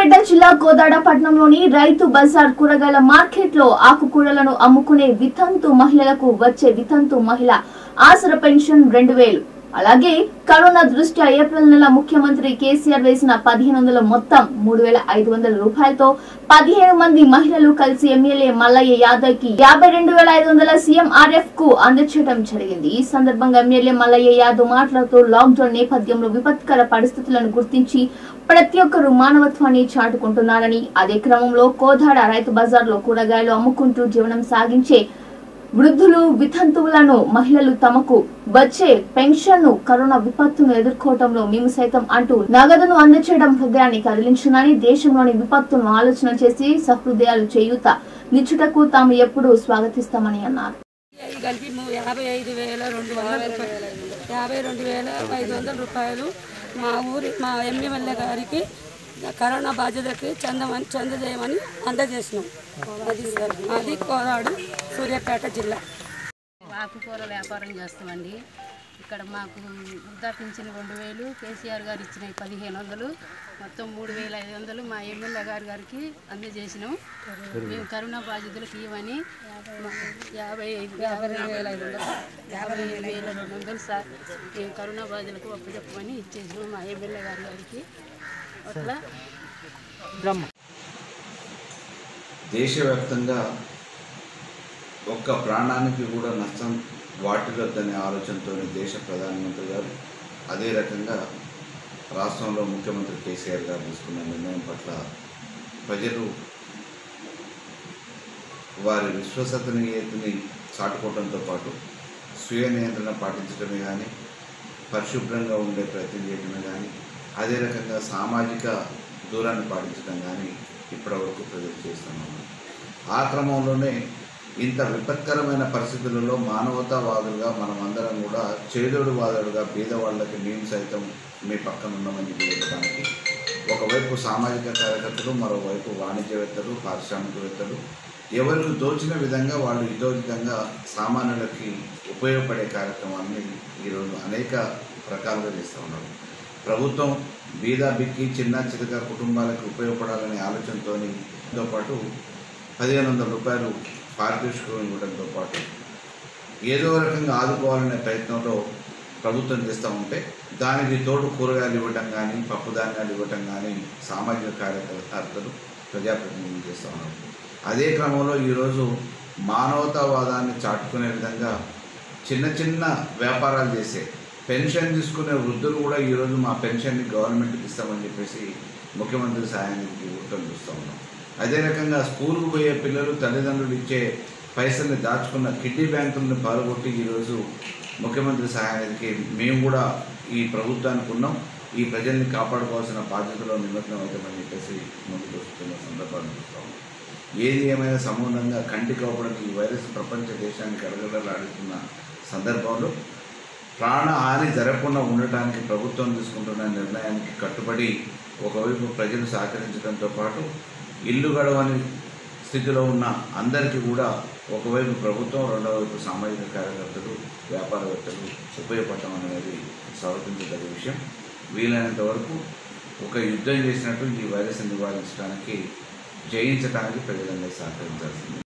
సూర్యాపేట జిల్లా కోదాడ పట్టణంలోని రైతు బజార్ కూరగాయల మార్కెట్ లో ఆకుకూరలను అమ్ముకునే వితంతు మహిళలకు వచ్చే వితంతు మహిళ ఆసర పెన్షన్ రెండు వేలు అలాగే కరోనా దృష్ట్యా ఏప్రిల్ నెల ముఖ్యమంత్రి కేసీఆర్ వేసిన పదిహేను వందల మొత్తం మూడు వేల ఐదు వందల రూపాయలతో పదిహేను మంది మహిళలు కలిసి ఎమ్మెల్యే మల్లయ్య యాదవ్ కి యాభై రెండు వేల ఐదు వందల సీఎంఆర్ఎఫ్ కు అందచేయడం జరిగింది ఈ సందర్భంగా ఎమ్మెల్యే మల్లయ్య యాదవ్ మాట్లాడుతూ లాక్డౌన్ నేపథ్యంలో విపత్కర పరిస్థితులను గుర్తించి ప్రతి ఒక్కరూ మానవత్వాన్ని చాటుకుంటున్నారని అదే క్రమంలో కోదాడ రైతు బజార్ లో కూరగాయలు అమ్ముకుంటూ జీవనం సాగించే వృద్ధులు వితంతువులను మహిళలు తమకు వచ్చే పెన్షన్ ను కరోనా విపత్తును ఎదుర్కోవటంలో మేము సైతం అంటూ నగదును అందచేయడం హృదయాన్ని కదిలించునని దేశంలోని విపత్తును ఆలోచన చేసి సహృదయాలు చేయూత నిచ్చుటకు తాము ఎప్పుడూ స్వాగతిస్తామని అన్నారు అవి కలిపి ము- యాభై ఐదు వేల రెండు వందల రూపాయలు యాభై రెండు వేల ఐదు వందల రూపాయలు మా ఊరి మా ఎమ్మెల్యే గారికి కరోనా బాధ్యతకి చందమని చంద చేయమని అందజేసినాం అది సార్ అది కోదాడు సూర్యాపేట జిల్లా ఆకుకూరల వ్యాపారం చేస్తామండి ఇక్కడ మాకు వృద్ధా పింఛన్ రెండు వేలు కేసీఆర్ గారు ఇచ్చిన ఈ పదిహేను వందలు మొత్తం మూడు వేల ఐదు వందలు మా ఎమ్మెల్యే గారి గారికి అందజేసినాం మేము కరోనా బాధితులకు ఇవ్వని మా- యాభై ఐదు యాభై రెండు వేల ఐదు వందలు యాభై ఐదు వేల రెండు వందలు సార్ మేము కరోనా బాధితులకు ఒప్పచెప్పమని ఇచ్చేసినాం మా ఎమ్మెల్యే గారి గారికి అట్లా దేశవ్యాప్తంగా ఒక్క ప్రాణానికి కూడా నష్టం వాటిల్లొద్దనే ఆలోచనతో దేశ ప్రధానమంత్రి గారు అదే రకంగా రాష్ట్రంలో ముఖ్యమంత్రి కేసీఆర్ గారు తీసుకున్న నిర్ణయం పట్ల ప్రజలు వారి విశ్వసనీయతని చాటుకోవడంతో పాటు స్వీయ నియంత్రణ పాటించడమే కానీ పరిశుభ్రంగా ఉండే ప్రయత్నం చేయడమే కానీ అదే రకంగా సామాజిక దూరాన్ని పాటించడం కానీ ఇప్పటివరకు ప్రజలు చేస్తున్నాము ఆ క్రమంలోనే ఇంత విపత్కరమైన పరిస్థితులలో మానవతావాదులుగా మనం అందరం కూడా చేదోడు వాదులుగా పేదవాళ్ళకి మేము సైతం మీ పక్కన ఉన్నామని చెప్పడానికి ఒకవైపు సామాజిక కార్యకర్తలు మరోవైపు వాణిజ్యవేత్తలు పారిశ్రామికవేత్తలు ఎవరికి దోచిన విధంగా వాళ్ళు ఇతోచితంగా సామాన్యులకి ఉపయోగపడే కార్యక్రమాన్ని ఈరోజు అనేక రకాలుగా చేస్తూ ఉన్నారు ప్రభుత్వం బీద బిక్కి చిన్న చితక కుటుంబాలకు ఉపయోగపడాలనే ఆలోచనతోని తో పాటు పదిహేను వందల రూపాయలు పారితోషికం ఇవ్వడంతో పాటు ఏదో రకంగా ఆదుకోవాలనే ప్రయత్నంలో ప్రభుత్వం చేస్తూ ఉంటే దానికి తోడు కూరగాయలు ఇవ్వటం కానీ పప్పు ధాన్యాలు ఇవ్వటం కానీ సామాజిక కార్యకర్తలు ప్రజాప్రతినిధులు చేస్తూ ఉన్నారు అదే క్రమంలో ఈరోజు మానవతావాదాన్ని చాటుకునే విధంగా చిన్న చిన్న వ్యాపారాలు చేసే పెన్షన్ తీసుకునే వృద్ధులు కూడా ఈరోజు మా పెన్షన్ని గవర్నమెంట్కి ఇస్తామని చెప్పేసి ముఖ్యమంత్రి సహాయానికి వృత్తం చూస్తూ ఉన్నాం అదే రకంగా స్కూల్కు పోయే పిల్లలు తల్లిదండ్రులు ఇచ్చే పైసల్ని దాచుకున్న కిడ్నీ బ్యాంకులను పాల్గొట్టి ఈరోజు ముఖ్యమంత్రి సహాయానికి మేము కూడా ఈ ప్రభుత్వానికి ఉన్నాం ఈ ప్రజల్ని కాపాడుకోవాల్సిన బాధ్యతలో నిమగ్నం అవుతామని చెప్పేసి ముందుకు వస్తున్న సందర్భాన్ని చూస్తాం ఏది ఏమైనా సంబంధంగా కంటికి అవ్వడానికి ఈ వైరస్ ప్రపంచ దేశానికి అడగడలాడుతున్న సందర్భంలో ప్రాణహాని జరగకుండా ఉండటానికి ప్రభుత్వం తీసుకుంటున్న నిర్ణయానికి కట్టుబడి ఒకవైపు ప్రజలు సహకరించడంతో పాటు ఇల్లు గడవని స్థితిలో ఉన్న అందరికీ కూడా ఒకవైపు ప్రభుత్వం రెండో వైపు సామాజిక కార్యకర్తలు వ్యాపారవేత్తలు ఉపయోగపడటం అనేది స్వాగతించదగ్గ విషయం వీలైనంత వరకు ఒక యుద్ధం చేసినట్టు ఈ వైరస్ని నివారించడానికి జయించడానికి ప్రజలందరూ సహకరించాల్సింది